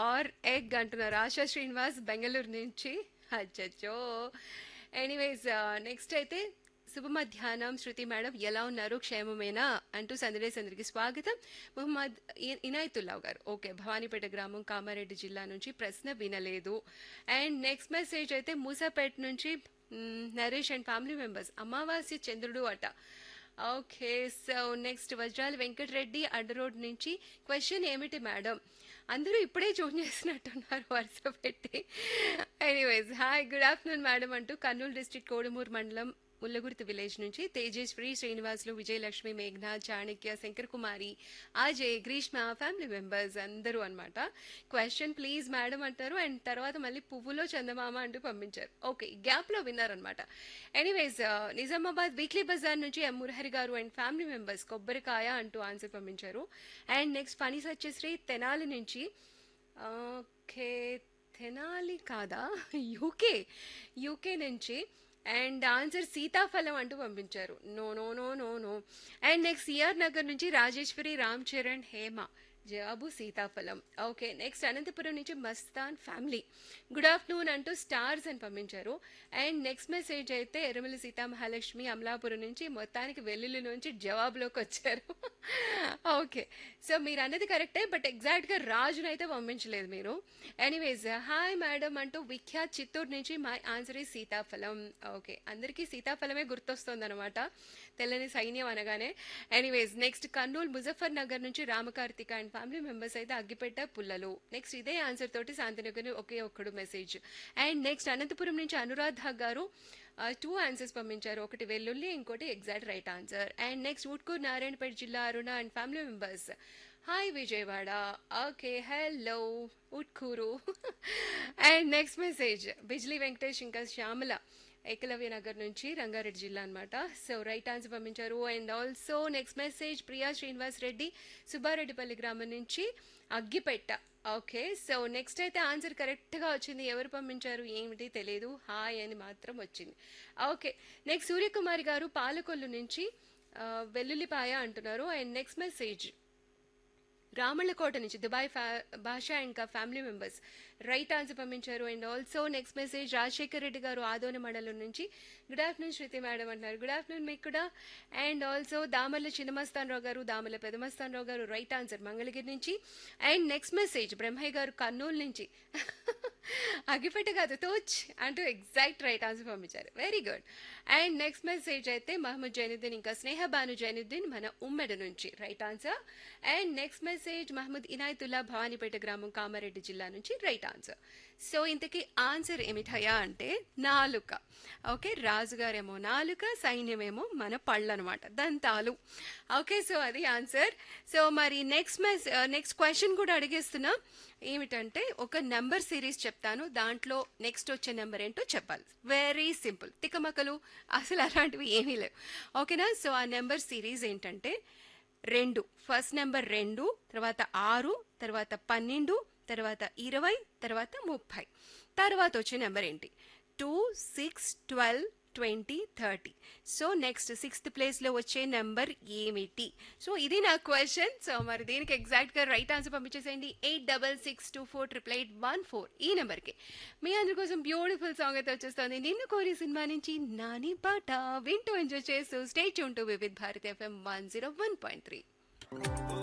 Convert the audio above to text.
or egg అంటున్నారు ఆశా శ్రీనివాస్ బెంగళూరు నుంచి అచ్చచ్చో anyways next అయితే శుభ మధ్యాహ్నం శృతి మేడం ఎలా ఉన్నారు క్షేమమేనా అంటూ సందడేస్ అందరికి స్వాగతం మొహమ్మద్ ఇ- ఇనాయతుల్లావ్ గారు ఓకే భవానీపేట గ్రామం కామారెడ్డి జిల్లా నుంచి ప్రశ్న వినలేదు అండ్ నెక్స్ట్ మెసేజ్ అయితే మూసాపేట నుంచి మ్, నరేష్ అండ్ ఫ్యామిలీ మెంబర్స్ అమావాస్య చంద్రుడు అట ఓకే సో నెక్స్ట్ వజ్రాల వెంకటరెడ్డి అడ్డ రోడ్ నుంచి క్వశ్చన్ ఏమిటి మేడం అందరూ ఇప్పుడే జోన్ చేసినట్టున్నారు వరుస పెట్టి anyways hi good afternoon madam అంటూ కర్నూలు డిస్ట్రిక్ట్ కోడుమూరు మండలం ముల్లగుర్తి విలేజ్ నుంచి తేజేశ్వరి శ్రీనివాసులు విజయలక్ష్మి మేఘ్న చాణక్య శంకర్ కుమారి అజయ్ గ్రీష్మ ఫ్యామిలీ మెంబర్స్ అందరూ అన్నమాట క్వశ్చన్ ప్లీజ్ మేడం అంటారు అండ్ తర్వాత మళ్ళీ పువ్వులో చందమామ అంటూ పంపించారు ఓకే గ్యాప్లో విన్నారనమాట ఎనీవేస్ నిజామాబాద్ వీక్లీ బజార్ నుంచి ఎం మురహరి గారు అండ్ ఫ్యామిలీ మెంబర్స్ కొబ్బరికాయ అంటూ ఆన్సర్ పంపించారు అండ్ నెక్స్ట్ ఫనీ సత్యశ్రీ తెనాలి నుంచి ఓకే తెనాలి కాదా యూకే యూకే నుంచి అండ్ ఆన్సర్ సీతాఫలం అంటూ పంపించారు no no no no no and next C R Nagar నుంచి రాజేశ్వరి రామ్ చరణ్ హేమ జవాబు సీతాఫలం ఓకే నెక్స్ట్ అనంతపురం నుంచి మస్తాన్ ఫ్యామిలీ గుడ్ ఆఫ్టర్నూన్ అంటూ స్టార్స్ అని పంపించారు అండ్ నెక్స్ట్ మెసేజ్ అయితే ఎర్రమల్లి సీతామహాలక్ష్మి అమలాపురం నుంచి మొత్తానికి వెల్లుల్లి నుంచి జవాబులోకి వచ్చారు ఓకే సో మీరు అన్నది కరెక్టే బట్ ఎగ్జాక్ట్గా రాజును అయితే పంపించలేదు మీరు ఎనీవేస్ హాయ్ మేడం అంటూ విఖ్యాత్ చిత్తూరు నుంచి మై ఆన్సర్ ఈ సీతాఫలం ఓకే అందరికీ సీతాఫలమే గుర్తొస్తుంది అనమాట తెల్లని సైన్యం అనగానే ఎనీవేస్ నెక్స్ట్ కర్నూలు ముజఫర్ నగర్ నుంచి రామకార్తిక అండ్ ఫ్యామిలీ మెంబర్స్ అయితే అగ్గిపెట్ట పుల్లలు నెక్స్ట్ ఇదే ఆన్సర్ తోటి శాంతినగర్ ఒకే ఒక్కడు మెసేజ్ అండ్ నెక్స్ట్ అనంతపురం నుంచి అనురాధ గారు టూ ఆన్సర్స్ పంపించారు ఒకటి వెల్లుల్లి ఇంకోటి exact right answer and next Utkur Narayanpet జిల్లా Aruna and family members hi Vijayawada okay hello Utkur and next message Bijli Venkatesh ఇంకా శ్యామల ఏకలవ్య నగర్ నుంచి రంగారెడ్డి జిల్లా అనమాట సో రైట్ ఆన్సర్ పంపించారు and also next message Priya Srinivas Reddy Subbareddypalli గ్రామం నుంచి అగ్గిపెట్ట ఓకే సో నెక్స్ట్ అయితే ఆన్సర్ కరెక్ట్గా వచ్చింది ఎవరు పంపించారు ఏమిటి తెలియదు హాయ్ అని మాత్రం వచ్చింది ఓకే నెక్స్ట్ సూర్యకుమారి గారు పాలకొల్లు నుంచి ఆ, వెల్లుల్లిపాయ అంటున్నారు అండ్ నెక్స్ట్ మెసేజ్ రామళ్ళకోట నుంచి దుబాయ్ ఫ్యా భాష ఇంకా ఫ్యామిలీ మెంబర్స్ రైట్ ఆన్సర్ పంపించారు and also next message Rajasekhar Reddy గారు ఆదోని మండలం నుంచి గుడ్ ఆఫ్టర్నూన్ శృతి మేడం అంటున్నారు గుడ్ ఆఫ్టర్నూన్ మీకు కూడా అండ్ ఆల్సో దామర్ల చిన్నమస్తాన్ రావు గారు దామర్ల పెదమస్తాన్ రావు గారు రైట్ ఆన్సర్ మంగళగిరి నుంచి అండ్ నెక్స్ట్ మెసేజ్ బ్రహ్మయ్య గారు కర్నూలు నుంచి అగిపెట్ట కాదు తోచ్ అంటూ ఎగ్జాక్ట్ రైట్ ఆన్సర్ పంపించారు very good and next message అయితే మహమ్మద్ జైనుద్దీన్ ఇంకా స్నేహ బాను జైనుద్దీన్ మన ఉమ్మెడ నుంచి right answer and next message Mohammed Inayatullah Bhavanipet గ్రామం కామారెడ్డి జిల్లా నుంచి రైట్ ఆన్సర్ సో ఇంతకీ ఆన్సర్ ఏమిటయా అంటే నాలుక ఓకే రాజుగారేమో నాలుక సైన్యమేమో మన పళ్ళు అనమాట దంతాలు ఓకే సో అది ఆన్సర్ సో మరి నెక్స్ట్ మెస్ నెక్స్ట్ క్వశ్చన్ కూడా అడిగేస్తున్నా ఏమిటంటే ఒక నెంబర్ సిరీస్ చెప్తాను దాంట్లో నెక్స్ట్ వచ్చే నెంబర్ ఏంటో చెప్పాలి వెరీ సింపుల్ తిక్కమక్కలు అసలు అలాంటివి ఏమీ లేవు ఓకేనా సో ఆ నెంబర్ సిరీస్ ఏంటంటే రెండు ఫస్ట్ నెంబర్ రెండు తర్వాత ఆరు తర్వాత పన్నెండు తర్వాత ఇరవై తర్వాత ముప్పై తర్వాత వచ్చే నెంబర్ ఏంటి two six twelve twenty thirty so next sixth ప్లేస్లో వచ్చే నెంబర్ ఏమిటి సో ఇది నా క్వశ్చన్ సో మరి దీనికి ఎగ్జాక్ట్గా రైట్ ఆన్సర్ పంపించేసేయండి eight double six two four triple eight one four ఈ నెంబర్కి మీ అందరి కోసం బ్యూటిఫుల్ సాంగ్ అయితే వచ్చేస్తుంది నిన్ను కోరి సినిమా నుంచి నాని పాట వింటూ ఎంజాయ్ చేస్తూ స్టేట్ ఉంటూ Vividh Bharati FM one zero one point three